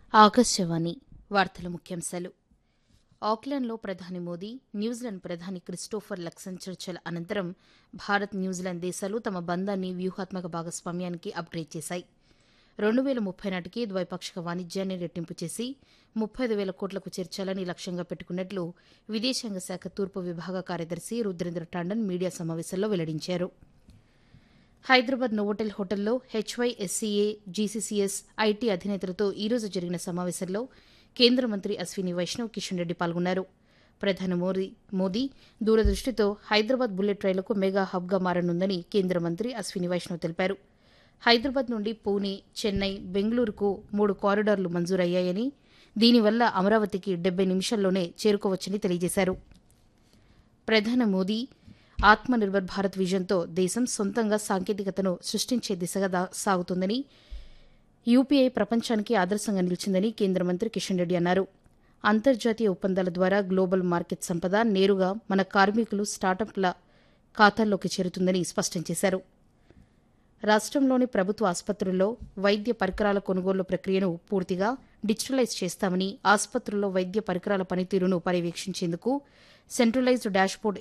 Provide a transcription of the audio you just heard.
ఆకాశవాణి వార్తల ముఖ్యాంశాలు ఆక్లాండ్లో ప్రధాని మోదీ న్యూజిలాండ్ ప్రధాని క్రిస్టోఫర్ లక్సన్ చర్చల అనంతరం భారత్ న్యూజిలాండ్ దేశాలు తమ బంధాన్ని వ్యూహాత్మక భాగస్వామ్యానికి అప్గ్రేడ్ చేశాయి రెండు వేల ముప్పై నాటికి ద్వైపాక్షిక వాణిజ్యాన్ని రెట్టింపు చేసి ముప్పై ఐదు వేల కోట్లకు చేర్చాలని లక్ష్యంగా పెట్టుకున్నట్లు విదేశాంగ శాఖ తూర్పు విభాగ కార్యదర్శి రుద్రేంద్ర టాండన్ మీడియా సమావేశంలో వెల్లడించారు హైదరాబాద్ నోవోటెల్ హోటల్లో హెచ్వైఎస్సీఏ జీసీసీఎస్ ఐటీ అధినేతలతో ఈరోజు జరిగిన సమావేశంలో కేంద్ర మంత్రి అశ్విని వైష్ణవ్ కిషన్ రెడ్డి పాల్గొన్నారు ప్రధాని మోదీ మోదీ దూరదృష్టితో హైదరాబాద్ బుల్లెట్ రైలుకు మెగా హబ్గా మారనుందని కేంద్ర మంత్రి అశ్విని వైష్ణవ్ తెలిపారు హైదరాబాద్ నుండి పూణే చెన్నై బెంగళూరుకు మూడు కారిడార్లు మంజూరయ్యాయని దీనివల్ల అమరావతికి డెబ్బై నిమిషాల్లోనే చేరుకోవచ్చని తెలియజేశారు ప్రధాని మోదీ ఆత్మ నిర్భర్ భారత్ విజన్తో దేశం సొంతంగా సాంకేతికతను సృష్టించే దిశగా దా- సాగుతోందని యూపీఐ ప్రపంచానికి ఆదర్శంగా నిలిచిందని కేంద్ర మంత్రి కిషన్ రెడ్డి అన్నారు అంతర్జాతీయ ఒప్పందాల ద్వారా గ్లోబల్ మార్కెట్ సంపద నేరుగా మన కార్మికులు స్టార్టప్ల ఖాతాల్లోకి చేరుతుందని స్పష్టం చేశారు రాష్ట్రంలోని ప్రభుత్వ ఆసుపత్రుల్లో వైద్య పరికరాల కొనుగోలు ప్రక్రియను పూర్తిగా డిజిటలైజ్ చేస్తామని ఆసుపత్రుల్లో వైద్య పరికరాల పనితీరును పర్యవేక్షించేందుకు సెంట్రలైజ్డ్ డాష్బోర్డ్